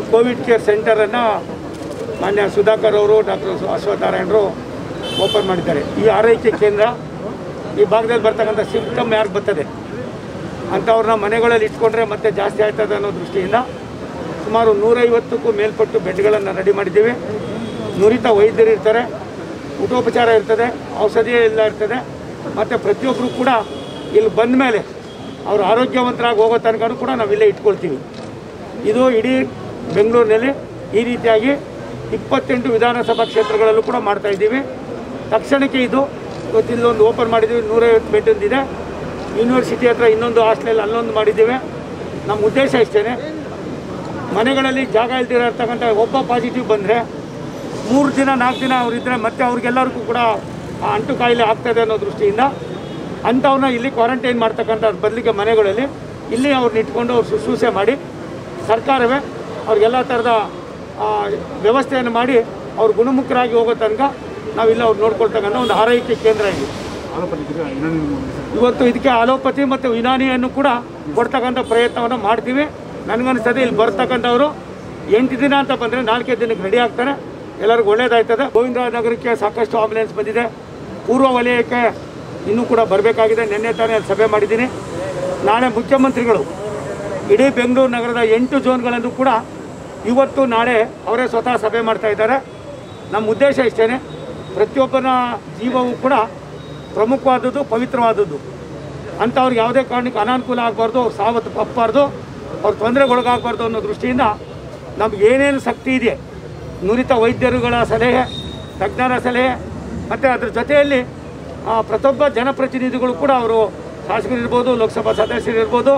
Covid care ಸೆಂಟರನ್ನು ಮಾನ್ಯ ಸುಧಾಕರ್ ಅವರು doctor ಅಶ್ವತ್ಥನಾರಾಯಣರು open ಮಾಡಿದ್ದಾರೆ ಈ ಆರೈಕೆ ಕೇಂದ್ರ ಈ ಭಾಗದಲ್ಲಿ ಬರ್ತಕ್ಕಂಥ ಸಿಂಪ್ಟಮ್ ಯಾರು ಬರ್ತದೆ ಅಂಥವ್ರನ್ನ ಮನೆಗಳಲ್ಲಿ ಇಟ್ಕೊಂಡ್ರೆ ಮತ್ತೆ ಜಾಸ್ತಿ ಆಗ್ತದೆ ಅನ್ನೋ ದೃಷ್ಟಿಯಿಂದ ಸುಮಾರು ನೂರೈವತ್ತಕ್ಕೂ ಮೇಲ್ಪಟ್ಟು ಬೆಡ್ಗಳನ್ನು ರೆಡಿ ಮಾಡಿದ್ದೀವಿ ನುರಿತ ವೈದ್ಯರು ಇರ್ತಾರೆ ಊಟೋಪಚಾರ ಇರ್ತದೆ ಔಷಧಿ ಎಲ್ಲ ಇರ್ತದೆ ಮತ್ತು ಪ್ರತಿಯೊಬ್ಬರು ಕೂಡ ಇಲ್ಲಿ ಬಂದ ಮೇಲೆ ಅವರು ಆರೋಗ್ಯವಂತರಾಗಿ ಹೋಗೋ ತನಕ ಕೂಡ ನಾವು ಇಲ್ಲೇ ಇಟ್ಕೊಳ್ತೀವಿ ಇದು ಇಡೀ ಬೆಂಗಳೂರಿನಲ್ಲಿ ಈ ರೀತಿಯಾಗಿ ಇಪ್ಪತ್ತೆಂಟು ವಿಧಾನಸಭಾ ಕ್ಷೇತ್ರಗಳಲ್ಲೂ ಕೂಡ ಮಾಡ್ತಾ ಇದ್ದೀವಿ ತಕ್ಷಣಕ್ಕೆ ಇದು ಇವತ್ತು ಇಲ್ಲೊಂದು ಓಪನ್ ಮಾಡಿದ್ದೀವಿ ನೂರೈವತ್ತು ಬೆಡ್ ಇದೆ ಯೂನಿವರ್ಸಿಟಿ ಹತ್ರ ಇನ್ನೊಂದು ಹಾಸ್ಟೆಲ್ ಅಲ್ಲೊಂದು ಮಾಡಿದ್ದೀವಿ ನಮ್ಮ ಉದ್ದೇಶ ಇಷ್ಟೇ ಮನೆಗಳಲ್ಲಿ ಜಾಗ ಇಲ್ದಿರೋ ಇರ್ತಕ್ಕಂಥ ಒಬ್ಬ ಪಾಸಿಟಿವ್ ಬಂದರೆ ಮೂರು ದಿನ ನಾಲ್ಕು ದಿನ ಅವರಿದ್ದರೆ ಮತ್ತೆ ಅವ್ರಿಗೆಲ್ಲರಿಗೂ ಕೂಡ ಆ ಅಂಟು ಕಾಯಿಲೆ ಆಗ್ತದೆ ಅನ್ನೋ ದೃಷ್ಟಿಯಿಂದ ಅಂಥವ್ರನ್ನ ಇಲ್ಲಿ ಕ್ವಾರಂಟೈನ್ ಮಾಡ್ತಕ್ಕಂಥ ಬದಲಿಗೆ ಮನೆಗಳಲ್ಲಿ ಇಲ್ಲಿ ಅವ್ರನ್ನ ಇಟ್ಕೊಂಡು ಅವ್ರು ಶುಶ್ರೂಷೆ ಮಾಡಿ ಸರ್ಕಾರವೇ ಅವ್ರಿಗೆಲ್ಲ ಥರದ ಆ, ವ್ಯವಸ್ಥೆಯನ್ನು ಮಾಡಿ ಅವ್ರು ಗುಣಮುಖರಾಗಿ ಹೋಗೋ ತನಕ ನಾವಿಲ್ಲ ಅವ್ರು ನೋಡ್ಕೊಳ್ತಕ್ಕಂಥ ಒಂದು ಆರೈಕೆ ಕೇಂದ್ರ ಇದೆ ಇವತ್ತು ಇದಕ್ಕೆ ಅಲೋಪತಿ ಮತ್ತು ಯುನಾನಿಯನ್ನು ಕೂಡ ಕೊಡ್ತಕ್ಕಂಥ ಪ್ರಯತ್ನವನ್ನು ಮಾಡ್ತೀವಿ ನನಗನ್ನಿಸ್ತದೆ ಇಲ್ಲಿ ಬರ್ತಕ್ಕಂಥವ್ರು ಎಂಟು ದಿನ ಅಂತ ಬಂದರೆ ನಾಲ್ಕೇ ದಿನಕ್ಕೆ ರೆಡಿ ಆಗ್ತಾರೆ ಎಲ್ಲರಿಗೂ ಒಳ್ಳೇದಾಯ್ತದೆ ಗೋವಿಂದರಾಜ ನಗರಕ್ಕೆ ಸಾಕಷ್ಟು ಆಂಬುಲೆನ್ಸ್ ಬಂದಿದೆ ಪೂರ್ವ ವಲಯಕ್ಕೆ ಇನ್ನೂ ಕೂಡ ಬರಬೇಕಾಗಿದೆ ನಿನ್ನೆ ತಾನೇ ಅಲ್ಲಿ ಸಭೆ ಮಾಡಿದ್ದೀನಿ ನಾಳೆ ಮುಖ್ಯಮಂತ್ರಿಗಳು ಇಡೀ ಬೆಂಗಳೂರು ನಗರದ ಎಂಟು ಝೋನ್ಗಳನ್ನು ಕೂಡ ಇವತ್ತು ನಾಳೆ ಅವರೇ ಸ್ವತಃ ಸಭೆ ಮಾಡ್ತಾ ಇದ್ದಾರೆ ನಮ್ಮ ಉದ್ದೇಶ ಇಷ್ಟೇ ಪ್ರತಿಯೊಬ್ಬನ ಜೀವವೂ ಕೂಡ ಪ್ರಮುಖವಾದದ್ದು ಪವಿತ್ರವಾದದ್ದು ಅಂಥವ್ರಿಗೆ ಯಾವುದೇ ಕಾರಣಕ್ಕೆ ಅನಾನುಕೂಲ ಆಗಬಾರ್ದು ಅವ್ರು ಸಾವತ್ತು ತಪ್ಪಬಾರ್ದು ಅವ್ರ ತೊಂದರೆಗೊಳಗಾಗಬಾರ್ದು ಅನ್ನೋ ದೃಷ್ಟಿಯಿಂದ ನಮ್ಗೆ ಏನೇನು ಶಕ್ತಿ ಇದೆ ನುರಿತ ವೈದ್ಯರುಗಳ ಸಲಹೆ ತಜ್ಞರ ಸಲಹೆ ಮತ್ತು ಅದ್ರ ಜೊತೆಯಲ್ಲಿ ಆ, ಪ್ರತಿಯೊಬ್ಬ ಜನಪ್ರತಿನಿಧಿಗಳು ಕೂಡ ಅವರು ಶಾಸಕರಿರ್ಬೋದು ಲೋಕಸಭಾ ಸದಸ್ಯರಿರ್ಬೋದು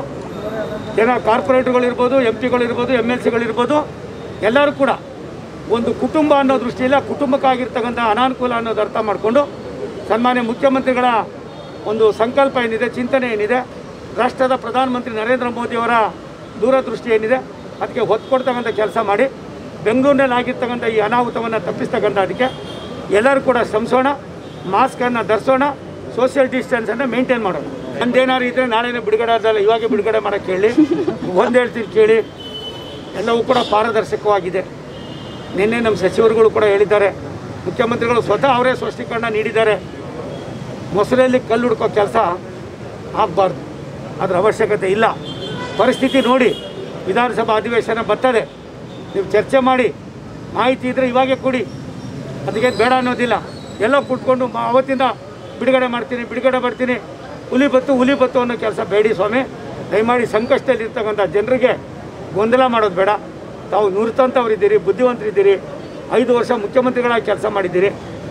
ಜನ ಕಾರ್ಪೊರೇಟ್ಗಳಿರ್ಬೋದು ಎಂ ಪಿಗಳಿರ್ಬೋದು ಎಮ್ ಎಲ್ ಸಿಗಳಿರ್ಬೋದು ಎಲ್ಲರೂ ಕೂಡ ಒಂದು ಕುಟುಂಬ ಅನ್ನೋ ದೃಷ್ಟಿಯಿಂದ ಕುಟುಂಬಕ್ಕಾಗಿರ್ತಕ್ಕಂಥ ಅನಾನುಕೂಲ ಅನ್ನೋದು ಅರ್ಥ ಮಾಡಿಕೊಂಡು ಸನ್ಮಾನ್ಯ ಮುಖ್ಯಮಂತ್ರಿಗಳ ಒಂದು ಸಂಕಲ್ಪ ಏನಿದೆ ಚಿಂತನೆ ಏನಿದೆ ರಾಷ್ಟ್ರದ ಪ್ರಧಾನಮಂತ್ರಿ ನರೇಂದ್ರ ಮೋದಿಯವರ ದೂರದೃಷ್ಟಿ ಏನಿದೆ ಅದಕ್ಕೆ ಹೊತ್ತು ಕೊಡ್ತಕ್ಕಂಥ ಕೆಲಸ ಮಾಡಿ ಬೆಂಗಳೂರಿನಲ್ಲಿ ಆಗಿರ್ತಕ್ಕಂಥ ಈ ಅನಾಹುತವನ್ನು ತಪ್ಪಿಸ್ತಕ್ಕಂಥ ಅದಕ್ಕೆ ಎಲ್ಲರೂ ಕೂಡ ಶ್ರಮಿಸೋಣ ಮಾಸ್ಕನ್ನು ಧರಿಸೋಣ ಸೋಷಿಯಲ್ ಡಿಸ್ಟೆನ್ಸನ್ನು ಮೇಂಟೈನ್ ಮಾಡೋಣ ಒಂದೇನಾದ್ರು ಇದ್ದರೆ ನಾಳೆನೇ ಬಿಡುಗಡೆ ಆದಲ್ಲ ಇವಾಗೆ ಬಿಡುಗಡೆ ಮಾಡೋಕ್ಕೆ ಹೇಳಿ ಒಂದು ಹೇಳ್ತೀನಿ ಕೇಳಿ ಎಲ್ಲವೂ ಕೂಡ ಪಾರದರ್ಶಕವಾಗಿದೆ ನಿನ್ನೆ ನಮ್ಮ ಸಚಿವರುಗಳು ಕೂಡ ಹೇಳಿದ್ದಾರೆ ಮುಖ್ಯಮಂತ್ರಿಗಳು ಸ್ವತಃ ಅವರೇ ಸ್ಪಷ್ಟೀಕರಣ ನೀಡಿದ್ದಾರೆ ಮೊಸರಲ್ಲಿ ಕಲ್ಲು ಹುಡ್ಕೋ ಕೆಲಸ ಆಗಬಾರ್ದು ಅದರ ಅವಶ್ಯಕತೆ ಇಲ್ಲ ಪರಿಸ್ಥಿತಿ ನೋಡಿ ವಿಧಾನಸಭಾ ಅಧಿವೇಶನ ಬರ್ತದೆ ನೀವು ಚರ್ಚೆ ಮಾಡಿ ಮಾಹಿತಿ ಇದ್ದರೆ ಇವಾಗೆ ಕೊಡಿ ಅದಕ್ಕೆ ಬೇಡ ಅನ್ನೋದಿಲ್ಲ ಎಲ್ಲ ಕುಟ್ಕೊಂಡು ಮ- ಅವತ್ತಿಂದ ಬಿಡುಗಡೆ ಮಾಡ್ತೀನಿ ಬಿಡುಗಡೆ ಮಾಡ್ತೀನಿ ಹುಲಿ ಬತ್ತು ಹುಲಿ ಬತ್ತು ಅನ್ನೋ ಕೆಲಸ ಬೇಡಿ ಸ್ವಾಮಿ ದಯಮಾಡಿ ಸಂಕಷ್ಟದಲ್ಲಿ ಇರ್ತಕ್ಕಂಥ ಜನರಿಗೆ ಗೊಂದಲ ಮಾಡೋದು ಬೇಡ ತಾವು ನುರಿತಂಥವ್ರಿದ್ದೀರಿ ಬುದ್ಧಿವಂತರಿದ್ದೀರಿ ಐದು ವರ್ಷ ಮುಖ್ಯಮಂತ್ರಿಗಳಾಗಿ ಕೆಲಸ ಮಾಡಿದ್ದೀರಿ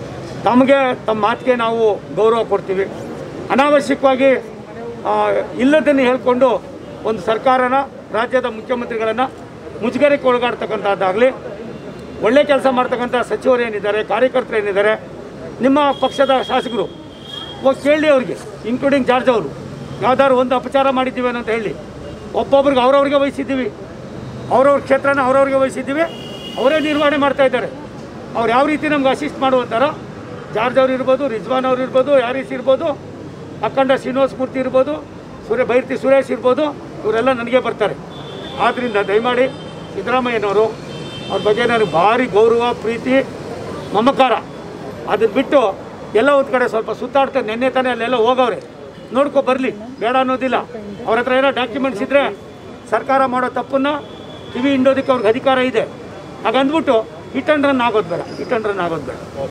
ತಮಗೆ ತಮ್ಮ ಮಾತಿಗೆ ನಾವು ಗೌರವ ಕೊಡ್ತೀವಿ ಅನಾವಶ್ಯಕವಾಗಿ ಆ, ಇಲ್ಲದನ್ನು ಹೇಳ್ಕೊಂಡು ಒಂದು ಸರ್ಕಾರನ ರಾಜ್ಯದ ಮುಖ್ಯಮಂತ್ರಿಗಳನ್ನು ಮುಜುಗರಕ್ಕೆ ಒಳಗಾಡ್ತಕ್ಕಂಥದ್ದಾಗಲಿ ಒಳ್ಳೆ ಕೆಲಸ ಮಾಡ್ತಕ್ಕಂಥ ಸಚಿವರು ಏನಿದ್ದಾರೆ ಕಾರ್ಯಕರ್ತರು ಏನಿದ್ದಾರೆ ನಿಮ್ಮ ಪಕ್ಷದ ಶಾಸಕರು ಹೋಗಿ ಕೇಳಿ ಅವ್ರಿಗೆ ಇನ್ಕ್ಲೂಡಿಂಗ್ ಜಾರ್ಜ್ ಅವರು ಯಾವ್ದಾದ್ರು ಒಂದು ಅಪಚಾರ ಮಾಡಿದ್ದೀವಿ ಅಂತ ಹೇಳಿ ಒಬ್ಬೊಬ್ರಿಗೆ ಅವ್ರವ್ರಿಗೆ ವಹಿಸಿದ್ದೀವಿ ಅವ್ರವ್ರ ಕ್ಷೇತ್ರನ ಅವ್ರವ್ರಿಗೆ ವಹಿಸಿದ್ದೀವಿ ಅವರೇ ನಿರ್ವಹಣೆ ಮಾಡ್ತಾ ಇದ್ದಾರೆ ಅವ್ರು ಯಾವ ರೀತಿ ನಮ್ಗೆ ಅಸಿಸ್ಟ್ ಮಾಡುವಂತಾರೋ ಜಾರ್ಜ್ ಅವ್ರು ಇರ್ಬೋದು ರಿಜ್ವಾನ್ ಅವ್ರು ಇರ್ಬೋದು ಯಾರೀಸ್ ಇರ್ಬೋದು ಅಖಂಡ ಶ್ರೀನಿವಾಸ ಮೂರ್ತಿ ಇರ್ಬೋದು ಸೂರ್ಯ ಬೈರ್ತಿ ಸುರೇಶ್ ಇರ್ಬೋದು ಇವರೆಲ್ಲ ನನಗೆ ಬರ್ತಾರೆ ಆದ್ದರಿಂದ ದಯಮಾಡಿ ಸಿದ್ದರಾಮಯ್ಯನವರು ಅವ್ರ ಬಗ್ಗೆ ನನಗೆ ಭಾರಿ ಗೌರವ ಪ್ರೀತಿ ಮಮಕಾರ ಅದನ್ನ ಬಿಟ್ಟು ಎಲ್ಲ ಒಂದು ಕಡೆ ಸ್ವಲ್ಪ ಸುತ್ತಾಡ್ತಾರೆ ನೆನ್ನೆ ತಾನೇ ಅಲ್ಲೆಲ್ಲ ಹೋಗವ್ರೆ ನೋಡ್ಕೊ ಬರಲಿ ಬೇಡ ಅನ್ನೋದಿಲ್ಲ ಅವ್ರ ಹತ್ರ ಏನೋ ಡಾಕ್ಯುಮೆಂಟ್ಸ್ ಇದ್ದರೆ ಸರ್ಕಾರ ಮಾಡೋ ತಪ್ಪನ್ನು ಕಿವಿ ಹಿಂಡೋದಕ್ಕೆ ಅವ್ರಿಗೆ ಅಧಿಕಾರ ಇದೆ ಹಾಗಂದ್ಬಿಟ್ಟು ಹಿಟ್ ಅಂಡ್ ರನ್ ಆಗೋದು ಬೇಡ ಹಿಟ್ ಅಂಡ್ ರನ್ ಆಗೋದು ಬೇಡ